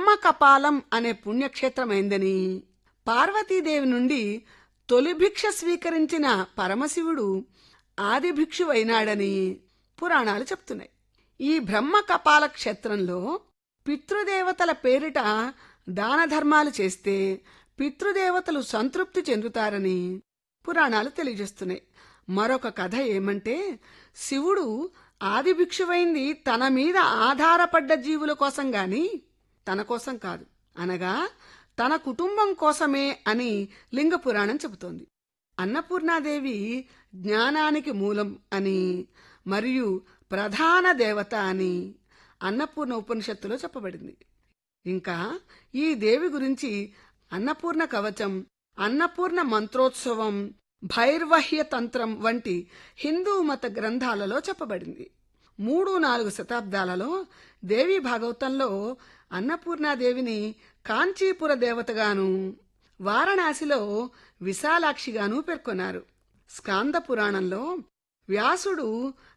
బ్రహ్మకపాలం అనే పుణ్యక్షేత్రమైందని పార్వతీదేవి నుండి తొలి భిక్ష స్వీకరించిన పరమశివుడు ఆది భిక్షువైనాడని పురాణాలు చెప్తున్నాయి ఈ బ్రహ్మకపాల క్షేత్రంలో పితృదేవతల పేరిట దాన ధర్మాలు చేస్తే పితృదేవతలు సంతృప్తి చెందుతారని పురాణాలు తెలియజేస్తున్నాయి మరొక కథ ఏమంటే శివుడు ఆది భిక్షువైంది తన మీద ఆధారపడ్డ జీవుల కోసం గాని తన కోసం కాదు అనగా తన కుటుంబం కోసమే అని లింగ పురాణం చెబుతోంది అన్నపూర్ణాదేవి జ్ఞానానికి మూలం అని మరియు ప్రధాన దేవత అని అన్నపూర్ణ ఉపనిషత్తులో చెప్పబడింది ఇంకా ఈ దేవి గురించి అన్నపూర్ణ కవచం అన్నపూర్ణ మంత్రోత్సవం భైర్వహ్య తంత్రం వంటి హిందూ మత గ్రంథాలలో చెప్పబడింది మూడు నాలుగు శతాబ్దాలలో దేవి భాగవతంలో అన్నపూర్ణాదేవిని కాంచీపుర దేవతగాను వారణాసిలో విశాలాక్షిగాను పేర్కొన్నారు స్కాంద పురాణంలో వ్యాసుడు